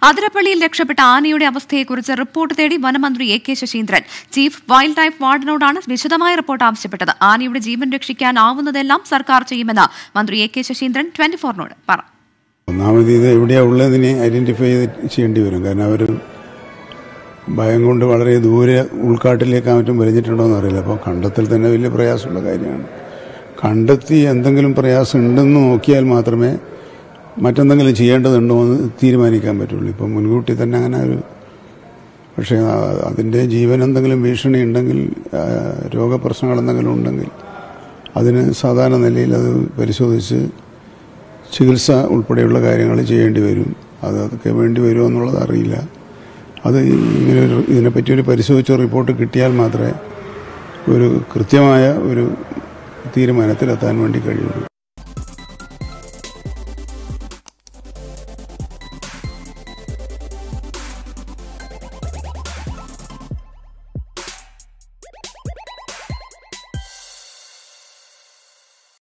അതിരപ്പള്ളിയിൽ രക്ഷപ്പെട്ട ആനയുടെ അവസ്ഥയെക്കുറിച്ച് റിപ്പോർട്ട് തേടി വനമന്ത്രി A K Saseendran chief wildlife വാർഡനോടാണ് വിശദമായ റിപ്പോർട്ട് ആവശ്യപ്പെട്ടത് ആനയുടെ ജീവൻ രക്ഷിക്കാനാവുന്നതെല്ലാം സർക്കാർ ചെയ്യുമെന്ന് മന്ത്രി എ കെ ശശീന്ദ്രൻ ട്വന്റി ഫോറിനോട് പറഞ്ഞു ഒന്നാമത് ഇത് എവിടെയാണ് ഉള്ളതിനെ ഐഡന്റിഫൈ ചെയ്യേണ്ടി വരും കാരണം അവർ ഭയം കൊണ്ട് വളരെ ദൂരെ ഉൾക്കാട്ടിലേക്ക് മറ്റും വലിഞ്ഞിട്ടുണ്ടോ എന്ന് അറിയില്ല അപ്പോൾ കണ്ടെത്തൽ തന്നെ വലിയ പ്രയാസമുള്ള കാര്യമാണ് കണ്ടെത്തി എന്തെങ്കിലും പ്രയാസം ഉണ്ടെന്ന് നോക്കിയാൽ മാത്രമേ മറ്റെന്തെങ്കിലും ചെയ്യേണ്ടതുണ്ടോ എന്ന് തീരുമാനിക്കാൻ പറ്റുള്ളൂ ഇപ്പം മുൻകൂട്ടി തന്നെ അങ്ങനെ ഒരു പക്ഷേ ആ- അതിൻ്റെ ജീവൻ എന്തെങ്കിലും ഭീഷണി ഉണ്ടെങ്കിൽ ആ, രോഗപ്രശ്നങ്ങൾ എന്തെങ്കിലും ഉണ്ടെങ്കിൽ അതിന് സാധാരണ നിലയിൽ അത് പരിശോധിച്ച് ചികിത്സ ഉൾപ്പെടെയുള്ള കാര്യങ്ങൾ ചെയ്യേണ്ടി വരും അത് അതൊക്കെ വേണ്ടി വരുമോ എന്നുള്ളത് അറിയില്ല അത് ഇങ്ങനെ ഒരു ഇതിനെപ്പറ്റി ഒരു പരിശോധിച്ച റിപ്പോർട്ട് കിട്ടിയാൽ മാത്രമേ ഒരു കൃത്യമായ ഒരു തീരുമാനത്തിലെത്താൻ വേണ്ടി കഴിയുള്ളൂ